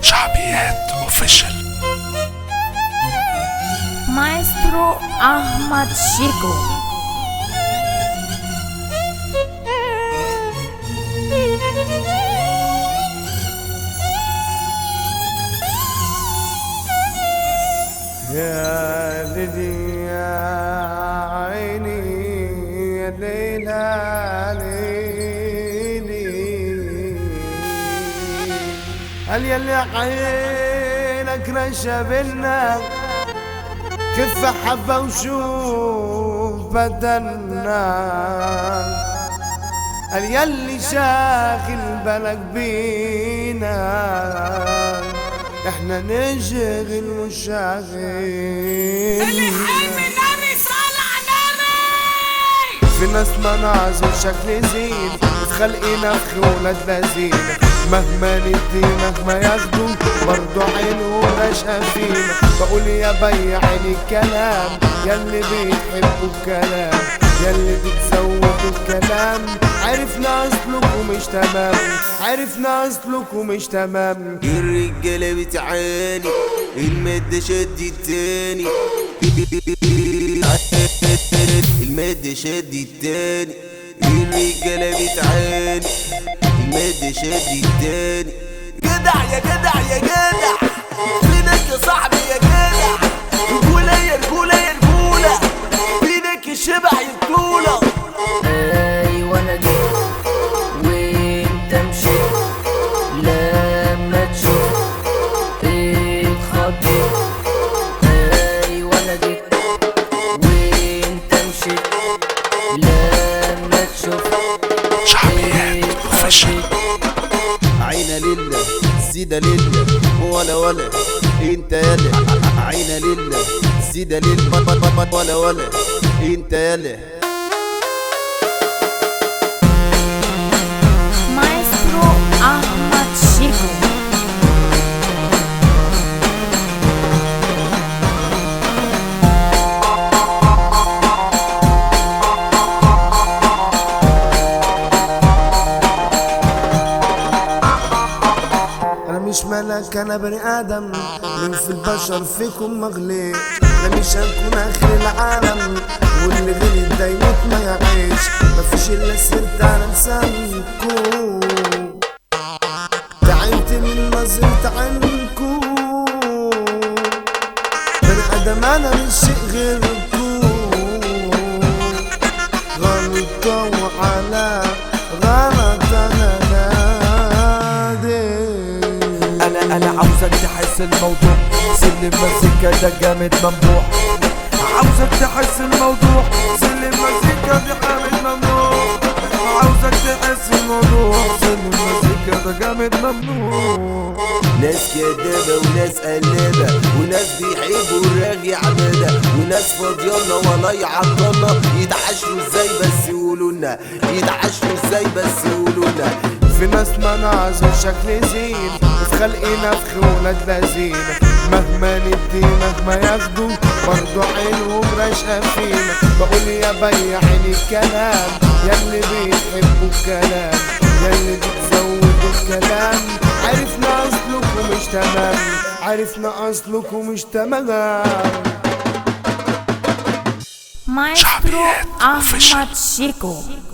شعبيات اوفيشال Maestro Ahmad Shiko يا ليلي يا عيني يا ليلى ليلي هل يلي عينك رشبنا كف حبة وشوف بدلنا قال يلي شاغل بالك بينا احنا نشغل وشاغل في ناس مناظر شكل زين خلقنا في ولاد لذين مهما ندي مهما ياخدوا برضو عينه راشقة فينا بقول يا بيع عيني الكلام ياللي بيحبوا الكلام ياللي بتزودوا الكلام عرفنا اصلكم مش تمام عرفنا اصلكم مش تمام الرجالة بتعاني المادة شد التاني المادة شد التاني الرجالة بتعاني المادة شد التاني جدع يا جدع يا جدع فينك يا صاحبي يا جدع رجولة يا رجولة يا رجولة فينك الشبع الطولة ايوه انا جيت وانت مشيت لما تشوف اتخضيت ايوه انا جيت وانت مشيت لما تشوف شعبيات اوفيشال عينا لله سيدة لله ولا ولا انت يلا عينا لله سيدة لله ولا ولا انت يلا Maestro Ahmad Shiko انا مش ملك انا بني ادم من في البشر فيكم مغلي انا مش هنكون اخر العالم واللي غيري ده يموت ما يعيش مفيش الا سرت على لسانكم تعبت من نظرة عنكم بني ادم انا مش شيء غيركم غلطة وعلى غلط انا نادم انا انا عاوزك تحس الموضوع سلم مزيكا ده جامد ممدوح عاوزك تحس الموضوع سلم مزيكا ده جامد ممنوع عاوزك تحس الموضوع سلم مزيكا ده جامد ممنوع ناس كدابة وناس قلابة وناس بيحبوا الراغي عبادة وناس فاضيانا ولا يعطلنا يتعاشروا ازاي بس يقولولنا يتعاشروا ازاي بس يقولولنا في ناس مناظر شكل زين في خلقنا في ولاد لذين مهما ندي مهما ياخدوا برضو عينهم راشقة فينا بقول يا بيع عيني الكلام ياللي بيحبوا الكلام ياللي بتزودوا الكلام عرفنا اصلكم مش تمام عرفنا اصلكم مش تمام Maestro شعبيات Ahmad Shiko